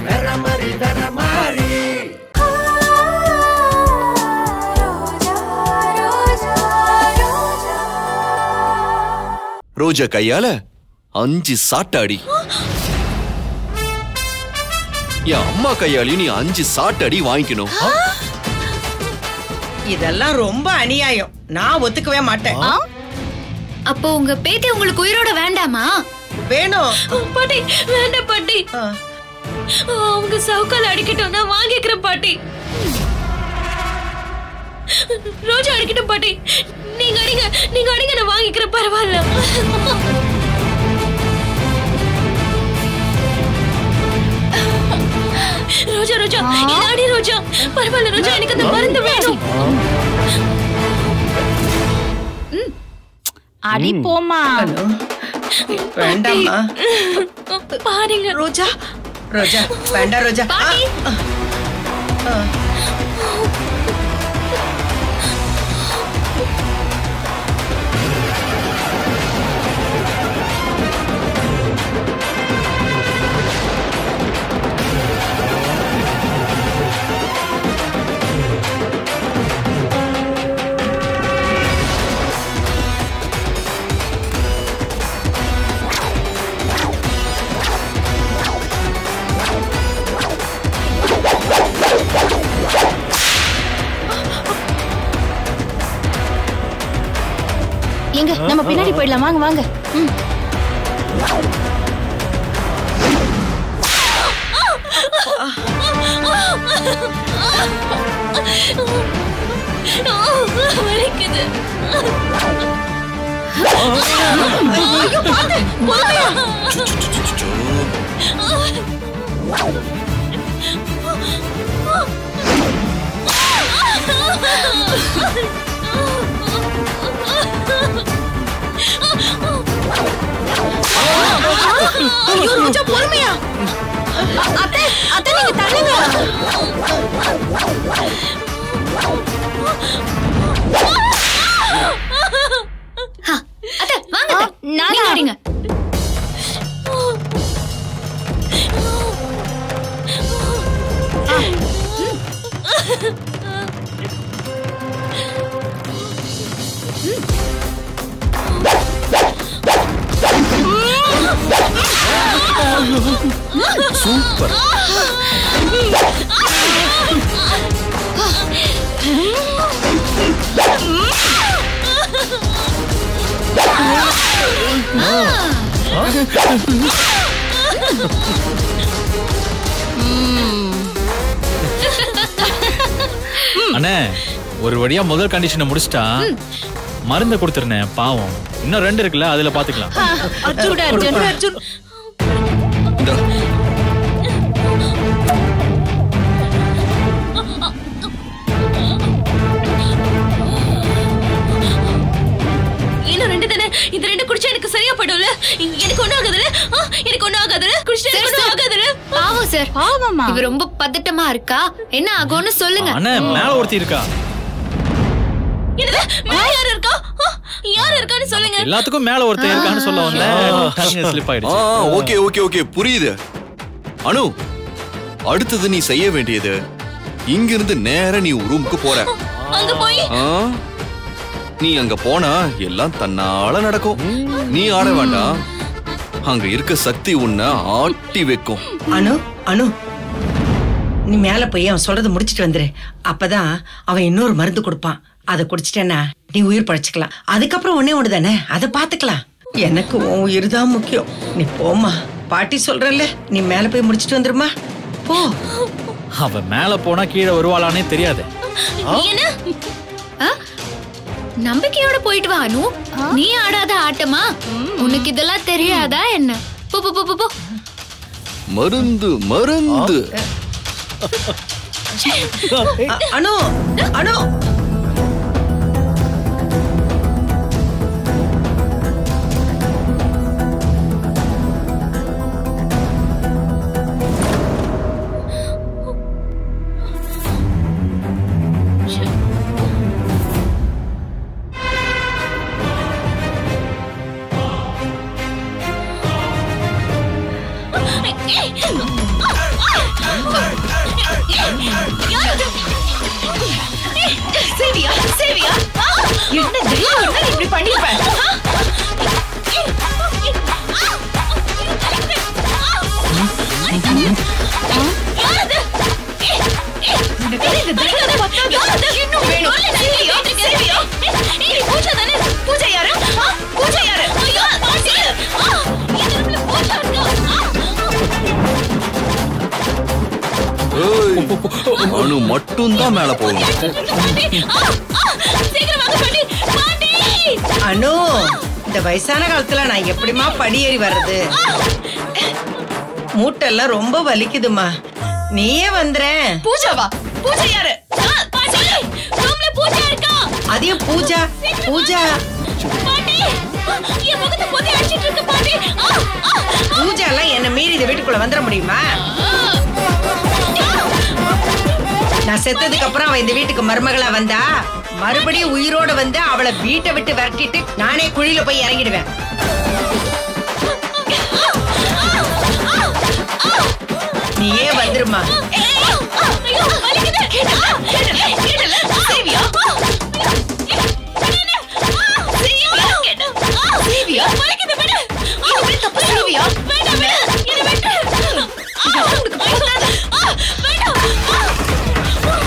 வேற மாதிரி வேற மாதிரி ரோஜா கையால அஞ்சு சாட்டாடி என் அம்மா கையாலையும் நீ அஞ்சு சாட்டடி வாங்கிக்கணும் இதெல்லாம் ரொம்ப அநியாயம் நான் ஒத்துக்கவே மாட்டேன் அப்போ உங்க பேத்தி உங்களுக்கு உயிரோட வேண்டாமா வேணும் பாட்டி வேண்டாம் பாட்டி ஆ. அவங்க சவுக்கால அடிக்கட்டும் நான் வாங்கிக்கிறேன் பாட்டி ரோஜா அடிக்கட்டும் பாட்டி நீங்க அடிங்க நீங்க அடிங்க நான் வாங்கிக்கிறேன் பரவாயில்ல ரோஜா ரோஜா இது அடி ரோஜா பரவாயில்ல ரோஜா எனக்கு அந்த மருந்து வேணும் அடி போமா வேண்டாம்மா பாருங்க ரோஜா ரோஜா வேண்டாம் ரோஜா ஆ, ஆ. ஆ. எங்க நம்ம பின்னாடி போயிடலாம் வாங்க வாங்க ம். வலிக்குது ஐயோ ரோஜா பொறுமையா அத்தை அத்தை நீங்க தள்ளுங்க ஹா, அத்தை வாங்க ஆ, அத்தை. நானா? நீங்க அடிங்க சூப்பர் அண்ணே ஒரு வழியா முதல் கண்டிஷனை முடிச்சிட்டா மருந்தை கொடுத்துருனேன் பாவம் இன்னும் ரெண்டு இருக்குல்ல அதுல பாத்துக்கலாம் அர்ஜுன் அர்ஜுன் அர்ஜுன் இந்தா. இன்னும் ரெண்டு தானே இந்த ரெண்டு குடிச்சா எனக்கு சரியா போயிடும்ல எனக்கு ஒண்ணும் ஆகாதுல ஆ, எனக்கு ஒண்ணும் ஆகாதுல குடிச்சா எனக்கு ஒண்ணும் ஆகாதுல பாவம் சார் பாவமா இவ ரொம்ப பதட்டமா இருக்கா என்ன ஆகும்னு சொல்லுங்க அண்ணே மேல ஒருத்தி இருக்கா என்னது மேல யார் இருக்கா ஆ, யார் இருக்கான்னு சொல்லுங்க எல்லாத்துக்கும் மேல ஒருத்தன் இருக்கான்னு சொல்ல வந்தேன் ஸ்லிப் ஆ ஆயிடுச்சு ஓகே ஓகே ஓகே புரியுது அனு அடுத்தது நீ செய்ய வேண்டியது இங்கிருந்து நேரா நீ ரூமுக்கு போற அங்க போய் ஆ? நீ அங்க போனா எல்லாம் தன்னால நடக்கும் நீ ஆட வேண்டாம் அங்க இருக்க சக்தி உன்னை ஆட்டி வைக்கும் அனு அனு நீ மேல போய் அவன் சொல்றதை முடிச்சிட்டு வந்துரு அப்பதான் அவன் இன்னொரு மருந்து கொடுப்பான் அதை குடிச்சிட்டேன்னா நீ உயிர் பழைச்சுக்கலாம் அதுக்கப்புறம் ஒன்னே ஒண்ணு தானே அதை பாத்துக்கலாம் எனக்கு உன் உயிர் தான் முக்கியம் நீ போம்மா பாட்டி சொல்றல்ல நீ மேல போய் முடிச்சிட்டு வந்துருமா போ அவ மேல போனா கீழே வருவாளானே தெரியாது என்ன ஆ? நம்பிக்கையோட போயிட்டு வா அனு நீ ஆடாத ஆட்டமா உனக்கு இதெல்லாம் தெரியாதா என்ன போ போ, போ போ போ மருந்து மருந்து அ- அனு அனு ஏய், அணு மட்டும் தான் மேல போகணும் சீக்கிரம் வாங்க பாட்டி பாட்டி அனு இந்த வயசான காலத்துல நான் எப்படிமா படியேறி வர்றது மூட்டெல்லாம் ரொம்ப வலிக்குதுமா நீயே வந்துறேன் பூஜாவா பூஜா யாரு ஆ, பாட்டி ரூம்ல பூஜா இருக்கா அதையும் பூஜா பூஜா பாட்டி என் முகத்தை போத்தி அடிச்சிட்டு இருக்கு பாட்டி ஆ, ஆ, பூஜா எல்லாம் என்ன மீறி இந்த வீட்டுக்குள்ள வந்துட முடியுமா நான் செத்ததுக்கு அப்புறம் அவ இந்த வீட்டுக்கு மருமகளா வந்தா மறுபடியும் உயிரோட வந்து அவளை வீட்டை விட்டு விரட்டிட்டு நானே குழியில போய் இறங்கிடுவேன் நீயே வந்துருமா ஐயோ, வலிக்குது. ஆ, கேட்டல, கேட்டல. சேவியா? சேவியா? சேவியா? வலிக்குது, விடு. சேவியா? வேண்டாம், விடு. என்னை விட்டு. ஆ, ஆ, வேண்டாம். ஆ.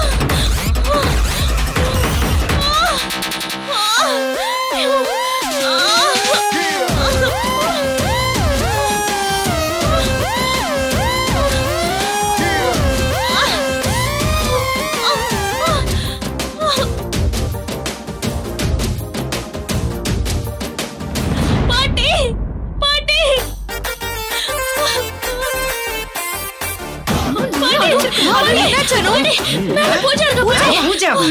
பாட்டி பாட்டி பூஜாவா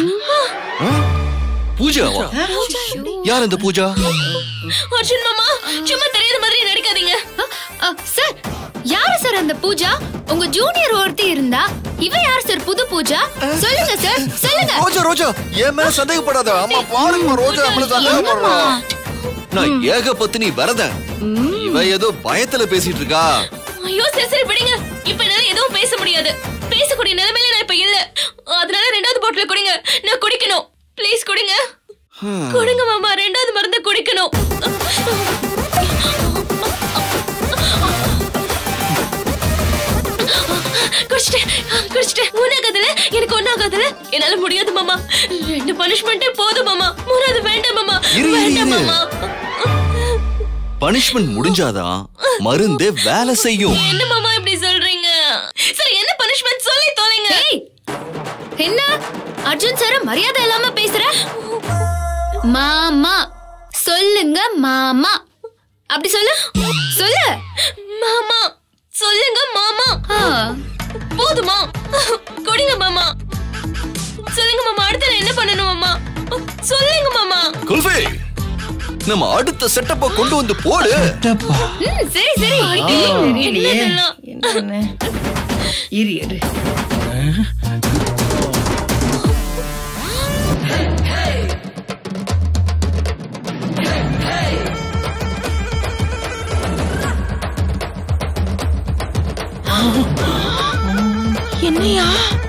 பூஜாவா யார் இந்த பூஜா அர்ஜுன் மாமா சும்மா தெரியாத மாதிரி நடிக்காதீங்க அ, சார் யாரு சார் அந்த பூஜா உங்க ஜூனியர் ஒருத்தி இருந்தா இவ யார் சார் புது பூஜா சொல்லுங்க சார் சொல்லுங்க ரோஜா ரோஜா என் மேல சந்தேகப்படாத அம்மா பாருங்க ரோஜா நம்மள சந்தேகப்படுறா நான் ஏகபத்தினி வரதன் இவ ஏதோ பயத்துல பேசிட்டு இருக்கா ஐயோ சரி சரி விடுங்க இப்ப என்னால எதுவும் பேச முடியாது பேசக்கூடிய நிலைமையில நான் இப்ப இல்ல அதனால ரெண்டாவது பாட்டில் குடிங்க நான் குடிக்கணும் ப்ளீஸ் குடிங்க குடிங்க மாமா ரெண்டாவது மருந்து குடிக்கணும் குடிச்சிட்டேன் குடிச்சிட்டேன் ஒன்னாகாதுல எனக்கு ஒன்னாகாதுல என்னால முடியாது மாமா ரெண்டு பனிஷ்மெண்டே போதும் மாமா மூணாவது வேண்டாம் மாமா இரு, இரு, வேண்டாம் இரு. மாமா பனிஷ்மெண்ட் முடிஞ்சாதான் மருந்தே வேலை செய்யும் என்ன மாமா இப்படி சொல்றீங்க சரி என்ன பனிஷ்மெண்ட் சொல்லி தொலைங்க ஏய், என்ன அர்ஜுன் சார் மரியாதை இல்லாம பேசுற மாமா சொல்லுங்க மாமா அப்படி சொல்லு சொல்லு மாமா சொல்லுங்க மாமா ஆ, போதுமா கொடுங்க மாமா சொல்லுங்க மாமா அடுத்து நான் என்ன பண்ணணும் மாமா சொல்லுங்க மாமா குல்ஃபி நம்ம அடுத்த செட்டப்ப கொண்டு வந்து போடு ம், சரி சரி தெரியலையே. என்னதெல்லாம்? என்னன்னு? இரு இரு என்னையா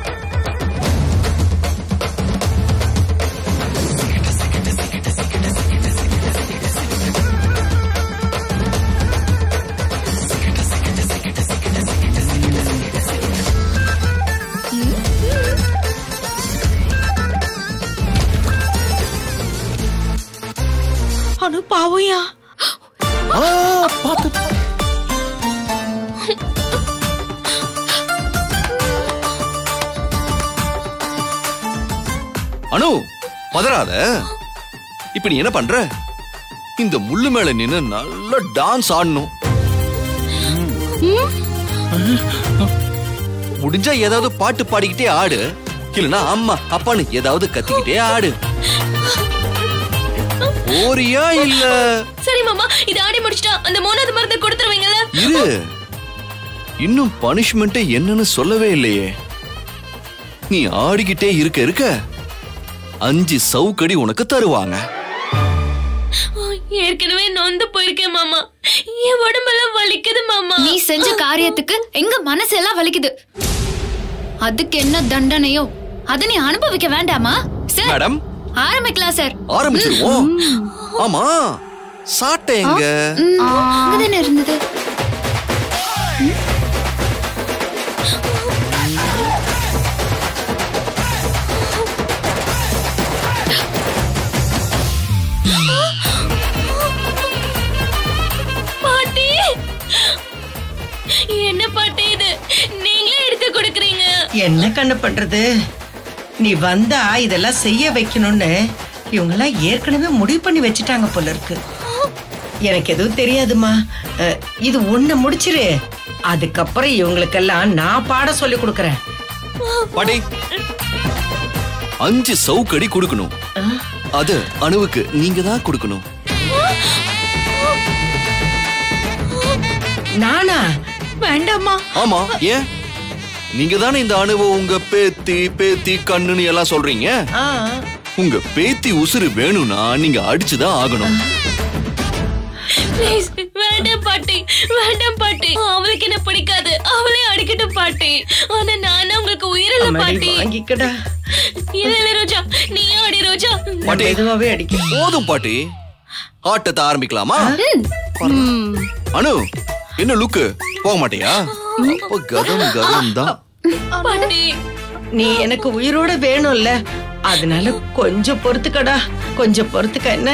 அனு பாவையா ஆ, பாத்து அனு பதறாத இப்ப நீ என்ன பண்ற இந்த முள்ளு மேல நின்னு நல்லா டான்ஸ் ஆடணும் முடிஞ்சா ஏதாவது பாட்டு பாடிக்கிட்டே ஆடு இல்லனா அம்மா அப்பான்னு ஏதாவது கத்திக்கிட்டே ஆடு போறியா இல்ல சரி மாமா இது ஆடி முடிச்சிட்டா அந்த மூணாவது மருந்து கொடுத்துருவீங்கல்ல இரு இன்னும் பனிஷ்மெண்ட் என்னன்னு சொல்லவே இல்லையே நீ ஆடிக்கிட்டே இருக்க இருக்க அஞ்சு சவுக்கடி உனக்கு தருவாங்க ஏற்கனவே நொந்து போயிருக்கேன் மாமா என் உடம்பெல்லாம் வலிக்குது மாமா நீ செஞ்ச காரியத்துக்கு எங்க மனசெல்லாம் வலிக்குது அதுக்கு என்ன தண்டனையோ அத நீ அனுபவிக்க வேண்டாமா சார் மேடம் ஆரம்பிக்கலாம் சார் ஆரம்பிச்சிருவோம் ஆமா சாட்டை எங்க ம், அங்கதானே இருந்தது பாட்டி என்ன பாட்டி இது நீங்களே எடுத்து கொடுக்குறீங்க என்ன கண்ணு பண்றது நீ வந்தா இதெல்லாம் செய்ய வைக்கணும்னு இவங்கெல்லாம் ஏற்கனவே முடிவு பண்ணி வச்சுட்டாங்க போல இருக்கு எனக்கு எதுவும் தெரியாதுமா அஹ், இது ஒண்ணு முடிச்சிரு அதுக்கப்புறம் இவங்களுக்கெல்லாம் நான் பாட சொல்லி கொடுக்கறேன் பாட்டி அஞ்சு சவுக்கடி கொடுக்கணும் அது அணுவுக்கு நீங்க தான் கொடுக்கணும் நானா வேண்டாமா ஆமா ஏன் நீங்க தானே இந்த அணுவை உங்க பேத்தி பேத்தி கண்ணுன்னு எல்லாம் சொல்றீங்க ஆ, உங்க பேத்தி உசுறு வேணும்னா நீங்க அடிச்சுதான் ஆகணும் ப்ளீஸ் வேண்டாம் பாட்டி வேண்டாம் பாட்டி அவளுக்கு என்ன பிடிக்காது அவளே அடிக்கட்டும் பாட்டி ஆனா நான் உங்களுக்கு உயிரில்ல அம்மாடி, பாட்டி வாங்கிக்கடா இல்ல இல்ல ரோஜா நீயே அடி ரோஜா நான் மெதுவாவே அடிக்க போதும் பாட்டி ஆட்டத்தை ஆரம்பிக்கலாமா அனு என்ன லுக்கு போக மாட்டியா அப்ப கதம் கதம் தான் பாட்டி நீ எனக்கு உயிரோட வேணும்ல அதனால கொஞ்சம் பொறுத்துக்கடா கொஞ்சம் பொறுத்துக்க என்ன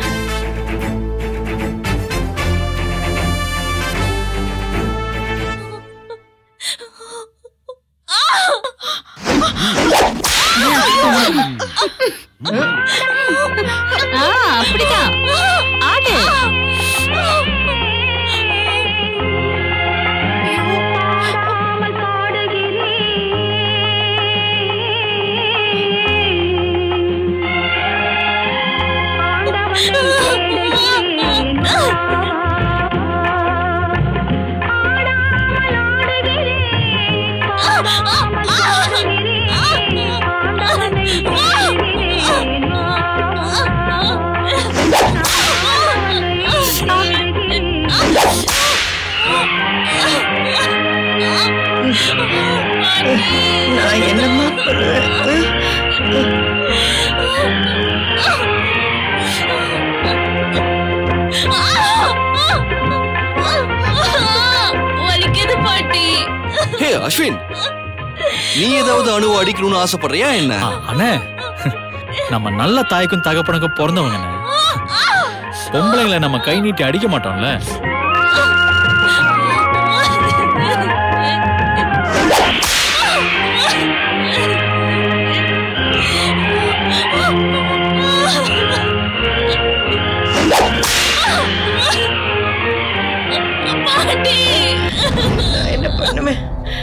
ஆ அப்படிதான் ஆடு நான் என்னம்மா பண்ணுவேன் வலிக்குது பாட்டி ஹே அஸ்வின் நீ ஏதாவது அணுவை அடிக்கணும்னு ஆசைப்படுறியா என்ன ஆ, அண்ணே நம்ம நல்ல தாய்க்கும் தகப்பனுக்கும் பிறந்தவங்க பொம்பளைங்களை நம்ம கை நீட்டி அடிக்க மாட்டோம்ல பாட்டி நான் என்ன பண்ணுவேன்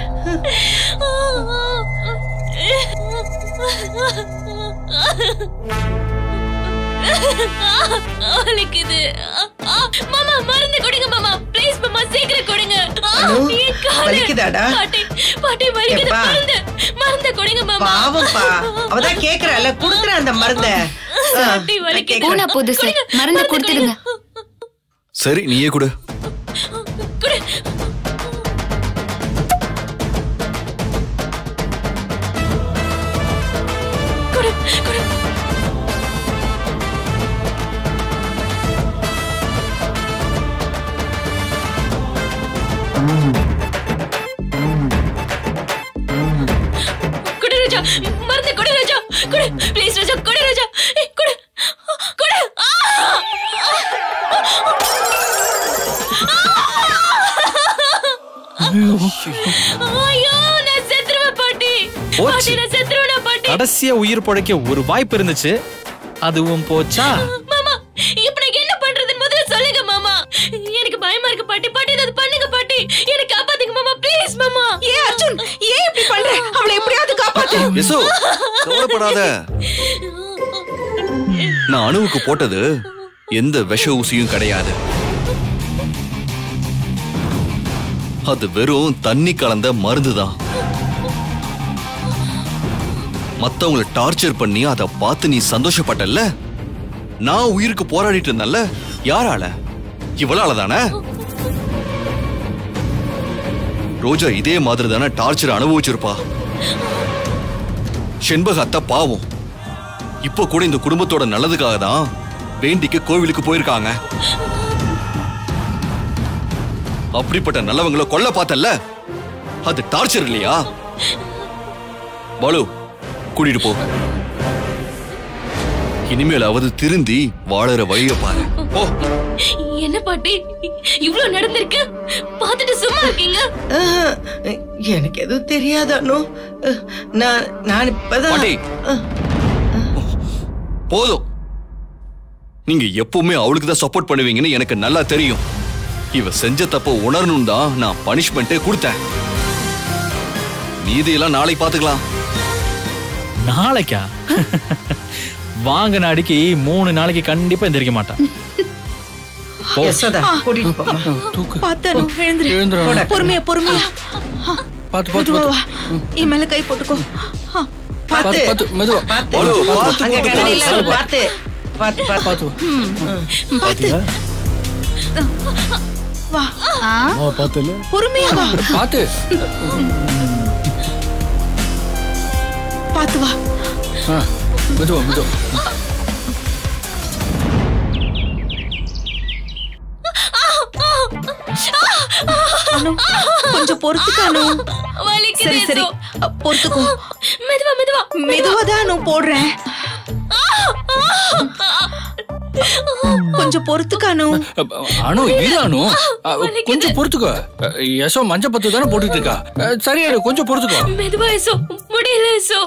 வலிக்குது மாமா மருந்து கொடுங்க மாமா ப்ளீஸ் மாமா சீக்கிரம் கொடுங்க ஆ, அனு, என் காலு. வலிக்குதாடா? பாட்டி பாட்டி வலிக்குது எப்பா? மருந்து மருந்து கொடுங்க மாமா பாவம்ப்பா அவதான் கேக்குறால குடுக்குற அந்த மருந்த பாட்டி வலிக்குது பூனா புதுசு கொடுங்க, மருந்து கொடுத்துடுங்க சரி நீயே கொடு கொடு கொடு கொடு கொடு ராஜா மருந்து கொடு ராஜா கொடு ப்ளீஸ் ராஜா கொடு ராஜா ஏய், கொடு கொடு ஆ! ஐயோ நான் செத்துருவேன் பாட்டி போச்சு. பாட்டி நான் செத்துருவேன் பாட்டி கடைசியா உயிர் பிழைக்க ஒரு வாய்ப்பு இருந்துச்சு அதுவும் போச்சா மாமா இப்ப நான் என்ன பண்றதுன்னு முதல்ல சொல்லுங்க மாமா எனக்கு பயமா இருக்கு பாட்டி பாட்டி ஏதாவது பண்ணுங்க பாட்டி எனக்கு காப்பாத்துங்க மாமா ப்ளீஸ் மாமா ஏ அர்ஜுன் ஏன் இப்படி பண்ற அவளை எப்படியாவது காப்பாத்து யசோ கவலைப்படாத நான் அணுவுக்கு போட்டது எந்த விஷ ஊசியும் கிடையாது அது வெறும் தண்ணி கலந்த மருந்து தான் மத்தவங்கள டார்ச்சர் பண்ணி அதை பார்த்து நீ சந்தோஷப்பட்டல்ல நான் உயிருக்கு போராடிட்டு இருந்தேன்ல யாரால இவளால தானே ரோஜா இதே மாதிரி தானே டார்ச்சர் அனுபவிச்சிருப்பா செண்பக அத்தை பாவம் இப்போ கூட இந்த குடும்பத்தோட நல்லதுக்காக தான் வேண்டிக்கு கோவிலுக்கு போயிருக்காங்க அப்படிப்பட்ட நல்லவங்கள கொல்ல பார்த்தல்ல அது டார்ச்சர் இல்லையா பாலு கூட்டிட்டு போ இனிமேலாவது திருந்தி வாழற வழிய பாரு போ என்ன பாட்டி இவ்ளோ நடந்திருக்கு பார்த்துட்டு சும்மா இருக்கீங்க ஆஹ், எனக்கு எதுவும் தெரியாது அனு அஹ், நான் நான் இப்பதான் பாட்டி போதும் நீங்க எப்பவுமே அவளுக்கு தான் சப்போர்ட் பண்ணுவீங்கன்னு எனக்கு நல்லா தெரியும் இவ செஞ்ச தப்ப உணரணும் தான் நான் பனிஷ்மெண்ட்டே கொடுத்தேன் மீதியெல்லாம் நாளைக்கு பாத்துக்கலாம் நாளைக்கா வாங்கின அடிக்கு மூணு நாளைக்கு கண்டிப்பா எந்திரிக்க மாட்டான் போ. யசோதா கூட்டிட்டு போமா பார்த்து அனு எழுந்துரு போடா. பொறுமையா பொறுமையா பாத்து மெதுவா வா என் மேல கை போட்டுக்கோ ஆ, பாத்து பாத்து மெதுவா பாத்து அலோ, பாத்து, அங்க பாத்து, கடையில பாத்து. பாத்து பாத்து பாத்து பார்த்து வா பாத்துல பொறுமையா வா பாத்து பார்த்து வா ஆ, மெதுவா மெதுவா அனு கொஞ்சம் பொறுத்துக்க அனு வலிக்குது சரி சரி ஏசோ. அ, பொறுத்துக்கோ மெதுவா மெதுவா மெதுவா தான் அனு போடுறேன் கொஞ்சம் பொறுத்துக்க அனு அ, அனு இரு அனு அ, கொஞ்சம் பொறுத்துக்கோ அ, யசோ மஞ்ச பத்து தானே போட்டுட்டு இருக்கா அ, சரியாயிடு கொஞ்சம் பொறுத்துக்கோ மெதுவா ஏசோ முடியல ஏசோ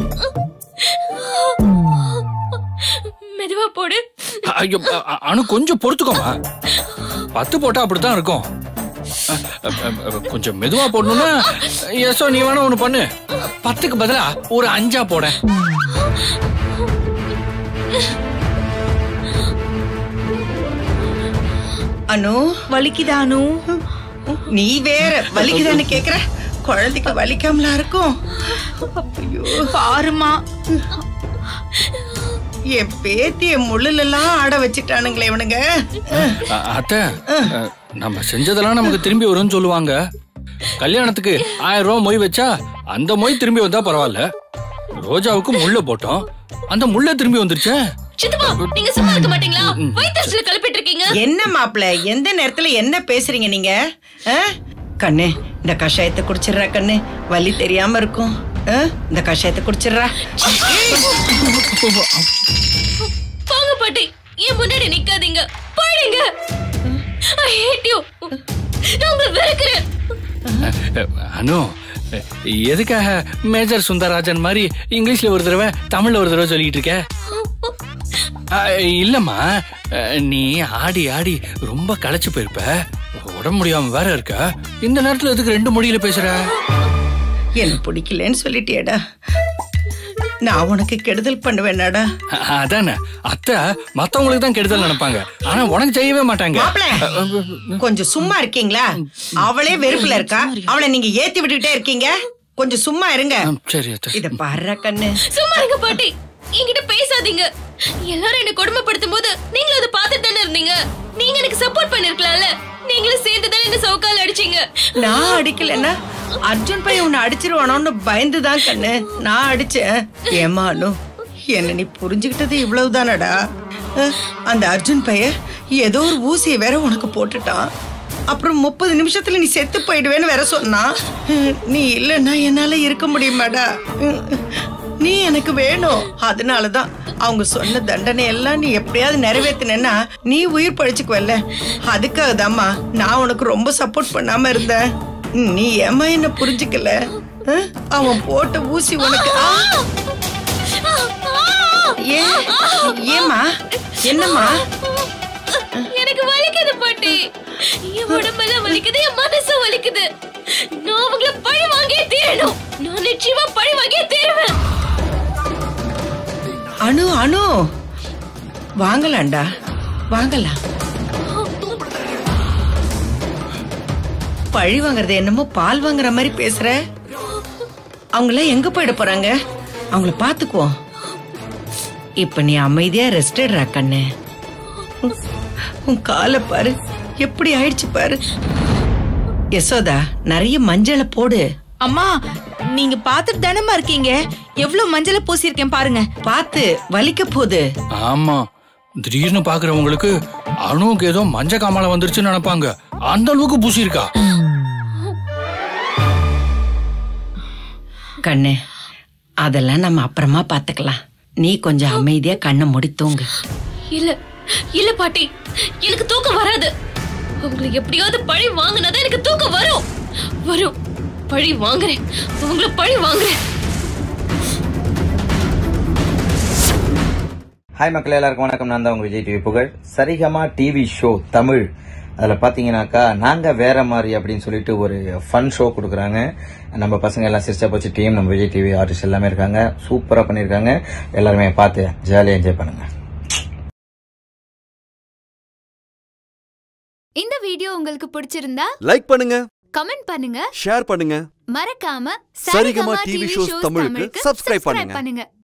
மெதுவா போடு ஐயோ அ, அ, அனு கொஞ்சம் பொறுத்துக்கோமா பத்து போட்டா அப்படித்தான் இருக்கும் அ, அ, அ, கொஞ்சம் மெதுவா போடணும்னா யசோ நீ வேணா ஒண்ணு பண்ணு பத்துக்கு பதிலா ஒரு அஞ்சா போட அனு வலிக்குதா அனு நீ வேற வலிக்குதான்னு கேக்குற குழந்தைக்கு வலிக்காமலா இருக்கும் ஐயோ பாருமா என் பேத்திய முள்ளுல எல்லாம் ஆட வச்சுட்டானுங்களே இவனுங்க அ, அத்தை அ, நம்ம செஞ்சதெல்லாம் நமக்கு திரும்பி வரும்னு சொல்லுவாங்க கல்யாணத்துக்கு ஆயிரம் ரூபாய் மொய் வச்சா அந்த மொய் திரும்பி வந்தா பரவாயில்ல ரோஜாவுக்கு முள்ள போட்டோம் அந்த முள்ள திரும்பி வந்துருச்சே சித்தப்பா நீங்க சும்மா இருக்க மாட்டீங்களா வயிற்றுல கிளப்பிட்டு இருக்கீங்க என்ன மாப்பிள எந்த நேரத்துல என்ன பேசுறீங்க நீங்க ஆ? கண்ணு இந்த கஷாயத்தை குடிச்சிடுறா கண்ணு வலி தெரியாம இருக்கும் ஆ? இந்த கஷாயத்தை குடிச்சிடுறா போங்க பாட்டி என் முன்னாடி நிக்காதீங்க போயிடுங்க ஐ ஹேட் யூ நான் உங்களை வெறுக்கிறேன் அனு எதுக்காக மேஜர் சுந்தரராஜன் மாதிரி இங்கிலீஷ்ல ஒரு தடவை தமிழ்ல ஒரு தடவை சொல்லிட்டு இருக்க அ, இல்லம்மா அ, நீ ஆடி ஆடி ரொம்ப களைச்சு போயிருப்ப உடம்பு முடியாம வேற இருக்க இந்த நேரத்துல எதுக்கு ரெண்டு மொழியில பேசுற என்ன பிடிக்கலன்னு சொல்லிட்டியேடா நான் உனக்கு கெடுதல் பண்ணுவேனாடா அ, அதானே அத்தை மத்தவங்களுக்கு தான் கெடுதல் நினைப்பாங்க ஆனா உனக்கு செய்யவே மாட்டாங்க மாப்பிள கொஞ்சம் சும்மா இருக்கீங்களா அவளே வெறுப்புல இருக்கா அவளை நீங்க ஏத்தி விட்டுக்கிட்டே இருக்கீங்க கொஞ்சம் சும்மா இருங்க அ, சரி அத்தை இத பாரு கண்ணு சும்மா இருங்க பாட்டி என்கிட்ட பேசாதீங்க எல்லாரும் என்ன கொடுமைப்படுத்தும் போது நீங்களும் அதை பார்த்துட்டு தானே இருந்தீங்க நீங்க எனக்கு சப்போர்ட் பண்ணிருக்கலாம்ல நீங்களும் சேர்ந்து தானே என்ன சவுக்கால் அடிச்சீங்க நான் அடிக்கலன்னா அர்ஜுன் பையன் உன்னை அடிச்சிருவானோன்னு பயந்துதான் கண்ணு நான் அடிச்சேன் ஏமானு என்ன நீ புரிஞ்சுக்கிட்டது இவ்வளவுதானடா அஹ், அந்த அர்ஜுன் பையன் ஏதோ ஒரு ஊசியை வேற உனக்கு போட்டுட்டான் அப்புறம் முப்பது நிமிஷத்துல நீ செத்து போயிடுவேன்னு வேற சொன்னான் அஹ், நீ இல்லைன்னா என்னால இருக்க முடியுமாடா உம், நீ எனக்கு வேணும் அதனாலதான் அவங்க சொன்ன தண்டனை எல்லாம் நீ எப்படியாவது நிறைவேத்தினா நீ உயிர் பழிச்சுக்குவல்ல அதுக்காக தாம்மா நான் உனக்கு ரொம்ப சப்போர்ட் பண்ணாம இருந்தேன் நீ ஏமா என்ன புரிஞ்சுக்கல அஹ்? அவன் போட்ட ஊசி உனக்கு ஆ! ஏன் ஏமா என்னம்மா எனக்கு வலிக்குது பாட்டி என் உடம்பெல்லாம் வலிக்குது என் மனசும் வலிக்குது நான் அவங்கள பழி வாங்கியே தீரணும் நான் நிச்சயமா பழி வாங்கியே தீருவேன் அனு அனு வாங்கலாம்டா வாங்கலாம் பழி வாங்குறது என்னமோ பால் வாங்குற மாதிரி பேசுற அவங்கள எங்க போயிட போறாங்க அவங்கள பாத்துக்குவோம் இப்ப நீ அமைதியா ரெஸ்ட் எடுறா கண்ணு உன்- உன் காலை பாரு எப்படி ஆயிடுச்சு பாரு யசோதா நிறைய மஞ்சளை போடு அம்மா நீங்க பாத்துட்டு தானம்மா இருக்கீங்க எவ்வளவு மஞ்சளை பூசியிருக்கேன் பாருங்க பார்த்து வலிக்க போகுது ஆமா திடீர்னு பாக்குறவங்களுக்கு அணுவுக்கு ஏதோ மஞ்ச காமால வந்துருச்சுன்னு நினைப்பாங்க அந்த அளவுக்கு பூசியிருக்கா கண்ணு அதெல்லாம் நம்ம அப்புறமா பாத்துக்கலாம் நீ கொஞ்சம் அமைதியா கண்ணை மூடி தூங்கு இல்ல இல்ல பாட்டி எனக்கு தூக்கம் வராது அவங்களை எப்படியாவது பழி வாங்கினாதான் எனக்கு தூக்கம் வரும் வரும் பழி வாங்குறேன் உங்களை பழி வாங்குறேன் ஹாய் மக்கள் எல்லாருக்கும் வணக்கம் நான் தான் உங்க விஜய் டிவி புகழ் சரிகமா டிவி ஷோ தமிழ் அதில் பார்த்தீங்கன்னாக்கா நாங்கள் வேற மாதிரி அப்படின்னு சொல்லிட்டு ஒரு ஃபன் ஷோ கொடுக்குறாங்க நம்ம பசங்க எல்லாம் சிரிச்சா போச்சு டீம் நம்ம விஜய் டிவி ஆர்டிஸ்ட் எல்லாமே இருக்காங்க சூப்பராக பண்ணியிருக்காங்க எல்லாருமே பார்த்து ஜாலியாக என்ஜாய் பண்ணுங்க இந்த வீடியோ உங்களுக்கு பிடிச்சிருந்தா லைக் பண்ணுங்க கமெண்ட் பண்ணுங்க ஷேர் பண்ணுங்க மறக்காம சரிகமா டிவி ஷோஸ் தமிழுக்கு subscribe பண்ணுங்க. பண்ணுங்க